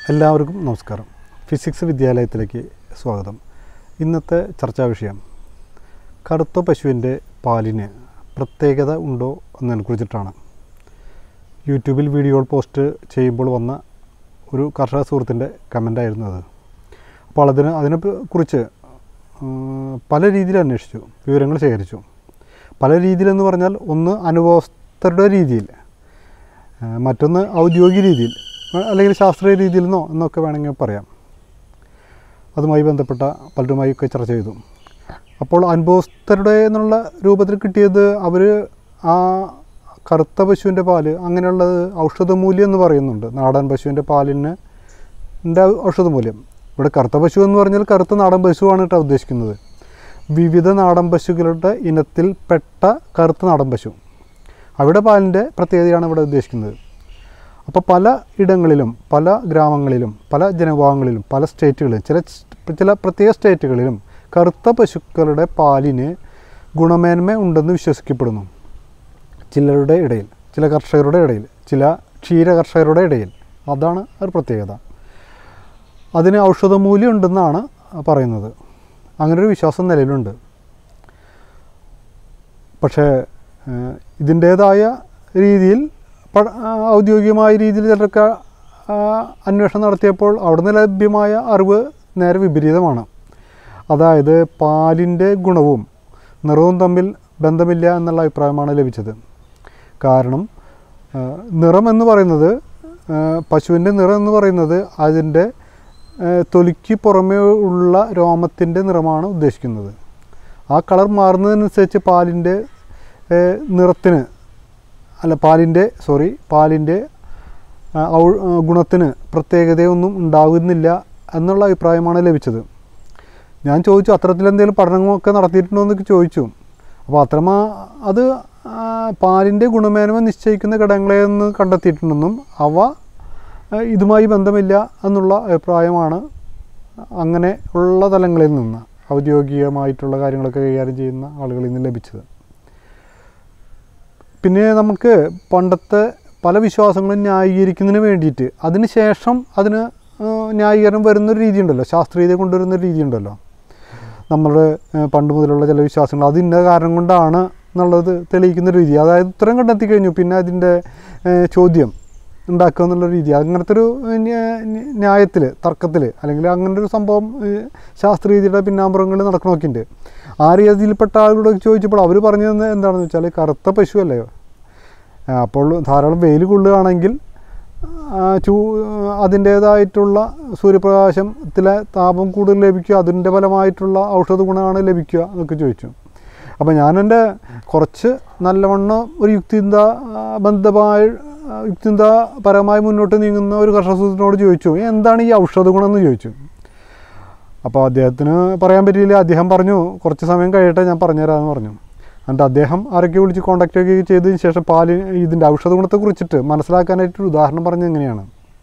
എല്ലാവർക്കും നമസ്കാരം ഫിസിക്സ് വിദ്യാലയത്തിലേക്ക് സ്വാഗതം ഇന്നത്തെ ചർച്ചാ വിഷയം കറുത്ത പശുവിൻ്റെ പാലിന് പ്രത്യേകത ഉണ്ടോ എന്നതിനെ കുറിച്ചിട്ടാണ് യൂട്യൂബിൽ വീഡിയോകൾ പോസ്റ്റ് ചെയ്യുമ്പോൾ വന്ന ഒരു കർഷക സുഹൃത്തിൻ്റെ കമൻ്റായിരുന്നു അത് അപ്പോൾ അതിന് അതിനെ പ- കുറിച്ച് ഉം, പല രീതിയിൽ അന്വേഷിച്ചു വിവരങ്ങൾ ശേഖരിച്ചു പല രീതിയിലെന്ന് പറഞ്ഞാൽ ഒന്ന് അനുഭവസ്ഥരുടെ രീതിയിൽ ആ, മറ്റൊന്ന് ഔദ്യോഗിക രീതിയിൽ ആ, അല്ലെങ്കിൽ ശാസ്ത്രീയ രീതിയിൽ നിന്നോ എന്നൊക്കെ വേണമെങ്കിൽ പറയാം അതുമായി ബന്ധപ്പെട്ട പലരുമായി ഒക്കെ ചർച്ച ചെയ്തു അപ്പോൾ അനുഭവസ്ഥരുടെ എന്നുള്ള രൂപത്തിൽ കിട്ടിയത് അവർ ആ കറുത്ത പശുവിൻ്റെ പാല് അങ്ങനെയുള്ളത് ഔഷധമൂല്യം എന്ന് പറയുന്നുണ്ട് നാടൻ പശുവിൻ്റെ പാലിന് ൻ്റെ ഔഷധമൂല്യം ഇവിടെ കറുത്ത പശു എന്ന് പറഞ്ഞാൽ കറുത്ത നാടൻ പശുവാണ് കേട്ടോ ഉദ്ദേശിക്കുന്നത് വിവിധ നാടൻ പശുക്കളുടെ ഇനത്തിൽ പെട്ട കറുത്ത നാടൻ പശു അവിടെ പാലിൻ്റെ പ്രത്യേകതയാണ് ഇവിടെ ഉദ്ദേശിക്കുന്നത് അപ്പോൾ പല ഇടങ്ങളിലും പല ഗ്രാമങ്ങളിലും പല ജനവിഭാഗങ്ങളിലും പല സ്റ്റേറ്റുകളിലും ചില ചില പ്രത്യേക സ്റ്റേറ്റുകളിലും കറുത്ത പശുക്കളുടെ പാലിന് ഗുണമേന്മ ഉണ്ടെന്ന് വിശ്വസിക്കപ്പെടുന്നു ചിലരുടെ ഇടയിൽ ചില കർഷകരുടെ ഇടയിൽ ചില ക്ഷീര കർഷകരുടെ ഇടയിൽ അതാണ് ഒരു പ്രത്യേകത അതിന് ഔഷധമൂല്യം ഉണ്ടെന്നാണ് പറയുന്നത് അങ്ങനൊരു വിശ്വാസം നിലവിലുണ്ട് പക്ഷേ ഏഹ്, ഇതിൻ്റേതായ രീതിയിൽ പ- ആ, ഔദ്യോഗികമായ രീതിയിൽ ചിലരൊക്കെ ആ, അന്വേഷണം നടത്തിയപ്പോൾ അവിടുന്ന് ലഭ്യമായ അറിവ് നേരെ വിപരീതമാണ് അതായത് പാലിൻ്റെ ഗുണവും നിറവും തമ്മിൽ ബന്ധമില്ല എന്നുള്ള അഭിപ്രായമാണ് ലഭിച്ചത് കാരണം ആ, നിറം എന്ന് പറയുന്നത് ആ, പശുവിൻ്റെ നിറം എന്ന് പറയുന്നത് അതിൻ്റെ ആ, തൊലിക്ക് പുറമേ ഉള്ള രോമത്തിൻ്റെ നിറമാണ് ഉദ്ദേശിക്കുന്നത് ആ കളർ മാറുന്നതിനനുസരിച്ച് പാലിൻ്റെ ഏ, നിറത്തിന് അല്ല പാലിൻ്റെ സോറി പാലിൻ്റെ ആ, ഔ- ആ, ഗുണത്തിന് പ്രത്യേകതയൊന്നും ഉണ്ടാകുന്നില്ല എന്നുള്ള അഭിപ്രായമാണ് ലഭിച്ചത് ഞാൻ ചോദിച്ചു അത്തരത്തിലെന്തെങ്കിലും പഠനങ്ങളൊക്കെ നടത്തിയിട്ടുണ്ടോ എന്നൊക്കെ ചോദിച്ചു അപ്പോൾ അത്രമാ അത് ആ, പാലിൻ്റെ ഗുണമേന്മ നിശ്ചയിക്കുന്ന ഘടകങ്ങളെന്ന് കണ്ടെത്തിയിട്ടുണ്ടെന്നും അവ ആ, ഇതുമായി ബന്ധമില്ല എന്നുള്ള അഭിപ്രായമാണ് അങ്ങനെ ഉള്ള തലങ്ങളിൽ നിന്ന് ഔദ്യോഗികമായിട്ടുള്ള കാര്യങ്ങളൊക്കെ കൈകാര്യം ചെയ്യുന്ന ആളുകളിൽ നിന്ന് ലഭിച്ചത് പിന്നെ നമുക്ക് പണ്ടത്തെ പല വിശ്വാസങ്ങളും ന്യായീകരിക്കുന്നതിന് വേണ്ടിയിട്ട് അതിന് ശേഷം അതിന് ആ, ന്യായീകരണം വരുന്നൊരു രീതിയുണ്ടല്ലോ ശാസ്ത്രീയത കൊണ്ടുവരുന്നൊരു രീതിയുണ്ടല്ലോ നമ്മുടെ ആ, പണ്ട് മുതലുള്ള ചില വിശ്വാസങ്ങൾ അത് ഇന്ന കാരണം കൊണ്ടാണ് എന്നുള്ളത് തെളിയിക്കുന്ന ഒരു രീതി അതായത് ഉത്തരം കണ്ടെത്തി കഴിഞ്ഞു പിന്നെ അതിൻ്റെ ചോദ്യം ഉണ്ടാക്കുക എന്നുള്ള രീതി അങ്ങനത്തെ ഒരു ന്യായത്തിൽ തർക്കത്തിൽ അല്ലെങ്കിൽ അങ്ങനെ ഒരു സംഭവം ഏഹ്, ശാസ്ത്രീയതയുടെ പിന്നാമ്പുറങ്ങളിൽ നടക്കണമൊക്കെ ഉണ്ട് ആ രീതിയിൽപ്പെട്ട ആളുകളോട് ചോദിച്ചപ്പോൾ അവർ പറഞ്ഞു തന്നെ എന്താണെന്ന് വെച്ചാൽ കറുത്ത പശു അല്ലേ ആ, അപ്പോൾ ധാരാളം വെയിൽ കൊള്ളുകയാണെങ്കിൽ ആ, ചൂ അതിൻ്റേതായിട്ടുള്ള സൂര്യപ്രകാശത്തിലെ താപം കൂടുതൽ ലഭിക്കുക അതിൻ്റെ ഫലമായിട്ടുള്ള ഔഷധ ഗുണമാണ് ലഭിക്കുക എന്നൊക്കെ ചോദിച്ചു അപ്പോൾ ഞാൻ എൻ്റെ കുറച്ച് നല്ലവണ്ണം ഒരു യുക്തിന്ത ബന്ധമായ യുക്തിന്താപരമായി മുന്നോട്ട് നീങ്ങുന്ന ഒരു കർഷകനോട് ചോദിച്ചു എന്താണ് ഈ ഔഷധ ഗുണം എന്ന് ചോദിച്ചു അപ്പോൾ അദ്ദേഹത്തിന് പറയാൻ പറ്റിയില്ല അദ്ദേഹം പറഞ്ഞു കുറച്ച് സമയം കഴിയട്ടെ ഞാൻ പറഞ്ഞുതരാമെന്ന് പറഞ്ഞു എന്നിട്ട് അദ്ദേഹം ആരൊക്കെ വിളിച്ച് കോൺടാക്റ്റ് ഒക്കെ ചെയ്തതിന് ശേഷം പാല് ഇതിൻ്റെ ഔഷധ ഗുണത്തെ കുറിച്ചിട്ട് മനസ്സിലാക്കാനായിട്ടൊരു ഉദാഹരണം പറഞ്ഞത് എങ്ങനെയാണ്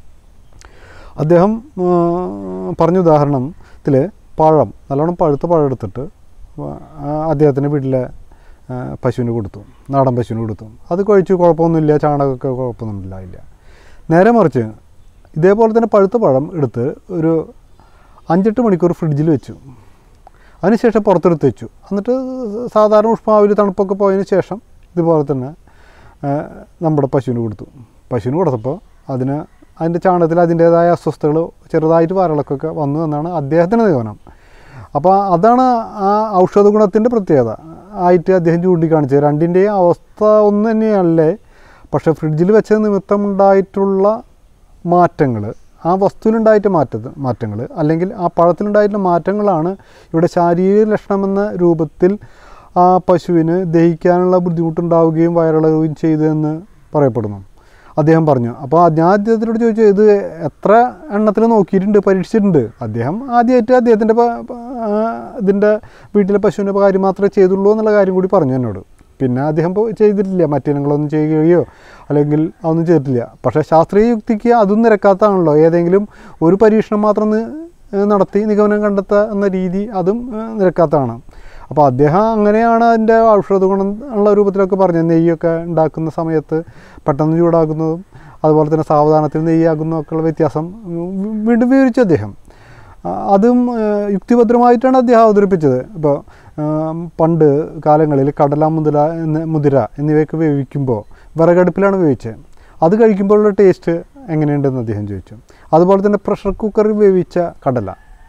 അദ്ദേഹം ആ, പറഞ്ഞ ഉദാഹരണത്തിൽ പഴം നല്ലോണം പഴുത്ത പഴം എടുത്തിട്ട് ആ, അദ്ദേഹത്തിൻ്റെ വീട്ടിലെ ആ, പശുവിന് കൊടുത്തു നാടൻ പശുവിന് കൊടുത്തു അത് കഴിച്ചു കുഴപ്പമൊന്നുമില്ല ചാണകമൊക്കെ കുഴപ്പമൊന്നുമില്ല ഇല്ല നേരെ മറിച്ച് ഇതേപോലെ തന്നെ പഴുത്ത പഴം എടുത്ത് ഒരു അഞ്ചെട്ട് മണിക്കൂർ ഫ്രിഡ്ജിൽ വെച്ചു അതിനുശേഷം പുറത്തെടുത്ത് വെച്ചു എന്നിട്ട് സാധാരണ ഉഷ്മാവിൽ തണുപ്പൊക്കെ പോയതിന് ശേഷം ഇതുപോലെ തന്നെ ആ, നമ്മുടെ പശുവിന് കൊടുത്തു പശുവിന് കൊടുത്തപ്പോൾ അതിന് അതിൻ്റെ ചാണകത്തിൽ അതിൻ്റേതായ അസ്വസ്ഥതകൾ ചെറുതായിട്ട് വരളക്കൊക്കെ വന്നു എന്നാണ് അദ്ദേഹത്തിൻ്റെ നിഗമനം അപ്പോൾ അതാണ് ആ ഔഷധ ഗുണത്തിൻ്റെ പ്രത്യേകത ആയിട്ട് അദ്ദേഹം ചൂണ്ടിക്കാണിച്ചത് രണ്ടിൻ്റെയും അവസ്ഥ ഒന്ന് തന്നെയല്ലേ പക്ഷേ ഫ്രിഡ്ജിൽ വെച്ച നിമിത്തമുണ്ടായിട്ടുള്ള മാറ്റങ്ങൾ ആ വസ്തുവിലുണ്ടായിട്ട് മാറ്റ മാറ്റങ്ങൾ അല്ലെങ്കിൽ ആ പഴത്തിലുണ്ടായിട്ടുള്ള മാറ്റങ്ങളാണ് ഇവിടെ ശാരീരിക ലക്ഷണമെന്ന രൂപത്തിൽ ആ പശുവിന് ദഹിക്കാനുള്ള ബുദ്ധിമുട്ടുണ്ടാവുകയും വയറിളകുകയും ചെയ്തതെന്ന് പറയപ്പെടുന്നു അദ്ദേഹം പറഞ്ഞു അപ്പോൾ ഞാൻ അദ്ദേഹത്തിനോട് ചോദിച്ചു ഇത് എത്ര എണ്ണത്തിൽ നോക്കിയിട്ടുണ്ട് പരീക്ഷിച്ചിട്ടുണ്ട് അദ്ദേഹം ആദ്യമായിട്ട് അദ്ദേഹത്തിൻ്റെ പ- പ- ആ, ഇതിൻ്റെ വീട്ടിലെ പശുവിൻ്റെ കാര്യം മാത്രമേ ചെയ്തുള്ളൂ എന്നുള്ള കാര്യം കൂടി പറഞ്ഞു എന്നോട് പിന്നെ അദ്ദേഹം ഇപ്പോൾ ചെയ്തിട്ടില്ല മറ്റിനങ്ങളൊന്നും ചെയ്യുകയോ അല്ലെങ്കിൽ അതൊന്നും ചെയ്തിട്ടില്ല പക്ഷേ ശാസ്ത്രീയ യുക്തിക്ക് അതും നിരക്കാത്തതാണല്ലോ ഏതെങ്കിലും ഒരു പരീക്ഷണം മാത്രം നി- ഏഹ് നടത്തി നിഗമനം കണ്ടെത്തുക എന്ന രീതി അതും ഏഹ് നിരക്കാത്തതാണ് അപ്പോൾ അദ്ദേഹം അങ്ങനെയാണ് അതിൻ്റെ ഔഷധ ഗുണം ഉള്ള രൂപത്തിലൊക്കെ പറഞ്ഞത് നെയ്യൊക്കെ ഉണ്ടാക്കുന്ന സമയത്ത് പെട്ടെന്ന് ചൂടാക്കുന്നതും അതുപോലെ തന്നെ സാവധാനത്തിൽ നെയ്യാകുന്നു ഒക്കെയുള്ള വ്യത്യാസം ഉം, വീണ്ടും വിവരിച്ചു അദ്ദേഹം ആ, അതും ആ, യുക്തിഭദ്രമായിട്ടാണ് അദ്ദേഹം അവതരിപ്പിച്ചത് ഇപ്പോൾ പണ്ട് കാലങ്ങളിൽ കടല മുതല എന്ന മുതിര എന്നിവയൊക്കെ വേവിക്കുമ്പോൾ വിറകടുപ്പിലാണ് വേവിച്ചത് അത് കഴിക്കുമ്പോഴുള്ള ടേസ്റ്റ് എങ്ങനെയുണ്ടെന്ന് അദ്ദേഹം ചോദിച്ചു അതുപോലെ തന്നെ പ്രഷർ കുക്കറിൽ വേവിച്ച കടല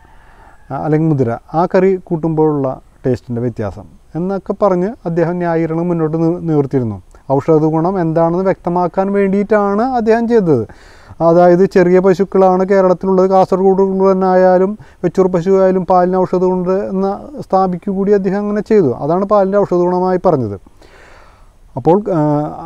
ആ, അല്ലെങ്കിൽ മുതിര ആ കറി കൂട്ടുമ്പോഴുള്ള ടേസ്റ്റിൻ്റെ വ്യത്യാസം എന്നൊക്കെ പറഞ്ഞ് അദ്ദേഹം ന്യായീകരണം മുന്നോട്ട് നി- നിവർത്തിയിരുന്നു ഔഷധ ഗുണം എന്താണെന്ന് വ്യക്തമാക്കാൻ വേണ്ടിയിട്ടാണ് അദ്ദേഹം ചെയ്തത് അതായത് ചെറിയ പശുക്കളാണ് കേരളത്തിലുള്ളത് കാസർഗോഡ് തന്നെ ആയാലും വെച്ചൂർ പശു ആയാലും പാലിന് ഔഷധ ഗുണ എന്ന സ്ഥാപിക്കുക കൂടി അദ്ദേഹം അങ്ങനെ ചെയ്തു അതാണ് പാലിൻ്റെ ഔഷധ ഗുണമായി പറഞ്ഞത് അപ്പോൾ ആ,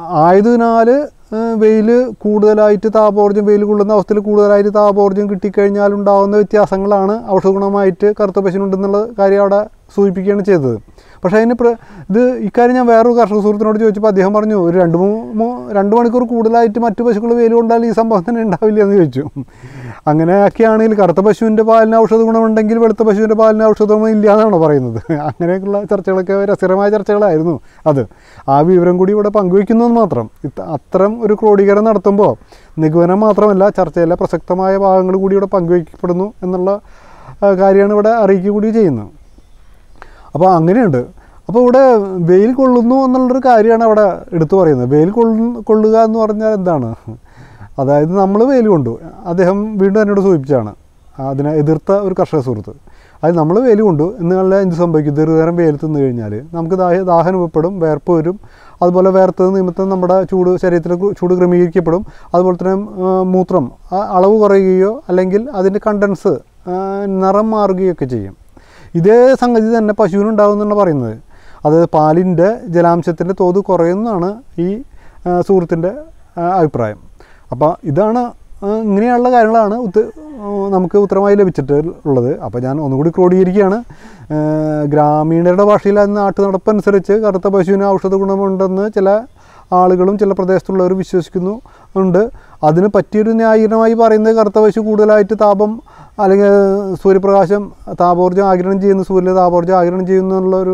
ആയതിനാൽ വെയിൽ കൂടുതലായിട്ട് താപോർജ്ജം വെയിൽ കൊള്ളുന്ന അവസ്ഥയിൽ കൂടുതലായിട്ട് താപോർജ്ജം കിട്ടിക്കഴിഞ്ഞാൽ ഉണ്ടാകുന്ന വ്യത്യാസങ്ങളാണ് ഔഷധഗുണമായിട്ട് കറുത്ത പശുവിനുണ്ടെന്നുള്ള കാര്യം അവിടെ സൂചിപ്പിക്കുകയാണ് ചെയ്തത് പക്ഷേ അതിന് പ്ര ഇത് ഇക്കാര്യം ഞാൻ വേറൊരു കർഷക സുഹൃത്തിനോട് ചോദിച്ചപ്പോൾ അദ്ദേഹം പറഞ്ഞു ഒരു രണ്ട് മൂ രണ്ട് മണിക്കൂർ കൂടുതലായിട്ട് മറ്റു പശുക്കൾ വെയിൽ കൊണ്ടാൽ ഈ സംഭവം തന്നെ ഉണ്ടാവില്ല എന്ന് ചോദിച്ചു അങ്ങനെയൊക്കെയാണെങ്കിൽ കറുത്ത പശുവിൻ്റെ പാലിന് ഔഷധ ഗുണമുണ്ടെങ്കിൽ വെളുത്ത പശുവിൻ്റെ പാലിന് ഔഷധ ഗുണം ഇല്ല എന്നാണ് പറയുന്നത് അങ്ങനെയൊക്കെയുള്ള ചർച്ചകളൊക്കെ രസകരമായ ചർച്ചകളായിരുന്നു അത് ആ വിവരം കൂടി ഇവിടെ പങ്കുവയ്ക്കുന്നത് മാത്രം ഇത്ത അത്തരം ഒരു ക്രോഡീകരണം നടത്തുമ്പോൾ നിഗമനം മാത്രമല്ല ചർച്ചയിലെ പ്രസക്തമായ ഭാഗങ്ങൾ കൂടി ഇവിടെ പങ്കുവയ്ക്കപ്പെടുന്നു എന്നുള്ള ആ, കാര്യമാണ് ഇവിടെ അറിയിക്കുക കൂടി ചെയ്യുന്നത് അപ്പോൾ അങ്ങനെയുണ്ട് അപ്പോൾ ഇവിടെ വെയിൽ കൊള്ളുന്നു എന്നുള്ളൊരു കാര്യമാണ് അവിടെ എടുത്തു പറയുന്നത് വെയിൽ കൊള്ളു കൊള്ളുക എന്ന് പറഞ്ഞാൽ എന്താണ് അതായത് നമ്മൾ വെയിൽ കൊണ്ടു അദ്ദേഹം വീണ്ടും എന്നോട് സൂചിപ്പിച്ചാണ് അതിനെ എതിർത്ത ഒരു കർഷക സുഹൃത്ത് അത് നമ്മൾ വെയിൽ കൊണ്ടു എന്നുള്ള എന്ത് സംഭവിക്കും ദീർഘനേരം വെയിൽ തിന്നു കഴിഞ്ഞാൽ നമുക്ക് ദാഹ ദാഹം അനുഭവപ്പെടും വേർപ്പ് വരും അതുപോലെ വേർത്തത് നിമിത്തം നമ്മുടെ ചൂട് ശരീരത്തിൽ ചൂട് ക്രമീകരിക്കപ്പെടും അതുപോലെ തന്നെ ആ, മൂത്രം ആ അളവ് കുറയുകയോ അല്ലെങ്കിൽ അതിൻ്റെ കണ്ടൻസ് നിറം മാറുകയൊക്കെ ചെയ്യും ഇതേ സംഗതി തന്നെ പശുവിനുണ്ടാകുമെന്നാണ് പറയുന്നത് അതായത് പാലിൻ്റെ ജലാംശത്തിൻ്റെ തോത് കുറയുന്നതാണ് ഈ ആ, സുഹൃത്തിൻ്റെ ആ, അഭിപ്രായം അപ്പോൾ ഇതാണ് ആ, ഇങ്ങനെയുള്ള കാര്യങ്ങളാണ് ഉത്ത ആ, നമുക്ക് ഉത്തരമായി ലഭിച്ചിട്ട് ഉള്ളത് അപ്പോൾ ഞാൻ ഒന്നുകൂടി ക്രോഡീകരിക്കുകയാണ് ആ, ഗ്രാമീണരുടെ ഭാഷയിൽ അത് നാട്ടു നടപ്പനുസരിച്ച് കറുത്ത പശുവിന് ഔഷധ ഗുണമുണ്ടെന്ന് ചില ആളുകളും ചില പ്രദേശത്തുള്ളവർ വിശ്വസിക്കുന്നു ഉണ്ട് അതിന് പറ്റിയൊരു ന്യായീകരണമായി പറയുന്നത് കറുത്ത പശു കൂടുതലായിട്ട് താപം അല്ലെങ്കിൽ സൂര്യപ്രകാശം താപോർജ്ജം ആഗിരണം ചെയ്യുന്ന സൂര്യ താപോർജ്ജം ആഗിരണം ചെയ്യുന്നു എന്നുള്ള ഒരു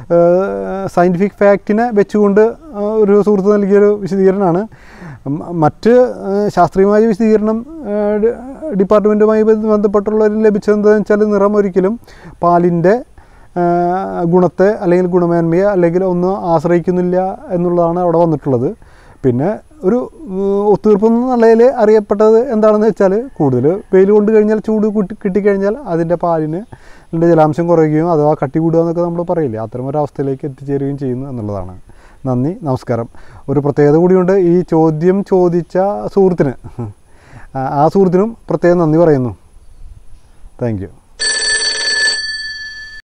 സയൻറ്റിഫിക് ഫാക്റ്റിനെ വെച്ചുകൊണ്ട് ആ, ഒരു സുഹൃത്ത് നൽകിയൊരു വിശദീകരണമാണ് മ- മറ്റ് ആ, ശാസ്ത്രീയമായ വിശദീകരണം ആ, ഡി- ഡിപ്പാർട്ട്മെൻറ്റുമായി ബന്ധ- ബന്ധപ്പെട്ടുള്ളവരിൽ ലഭിച്ചതെന്ന് വെച്ചാൽ നിറം ഒരിക്കലും പാലിൻ്റെ ആ, ഗുണത്തെ അല്ലെങ്കിൽ ഗുണമേന്മയെ അല്ലെങ്കിൽ ഒന്നും ആശ്രയിക്കുന്നില്ല എന്നുള്ളതാണ് അവിടെ വന്നിട്ടുള്ളത് പിന്നെ ഒരു ഉം, ഒത്തീർപ്പ് എന്ന നിലയിൽ അറിയപ്പെട്ടത് എന്താണെന്ന് വെച്ചാൽ കൂടുതൽ വെയിൽ കൊണ്ട് കഴിഞ്ഞാൽ ചൂട് കിട്ടി കിട്ടിക്കഴിഞ്ഞാൽ അതിൻ്റെ പാലിന് അതിൻ്റെ ജലാംശം കുറയുകയും അഥവാ കട്ടി കൂടുക എന്നൊക്കെ നമ്മൾ പറയില്ലേ അത്തരം ഒരു അവസ്ഥയിലേക്ക് എത്തിച്ചേരുകയും ചെയ്യുന്നു എന്നുള്ളതാണ് നന്ദി നമസ്കാരം ഒരു പ്രത്യേകത കൂടിയുണ്ട് ഈ ചോദ്യം ചോദിച്ച സുഹൃത്തിന് ആ- ആ സുഹൃത്തിനും പ്രത്യേകം നന്ദി പറയുന്നു താങ്ക് യു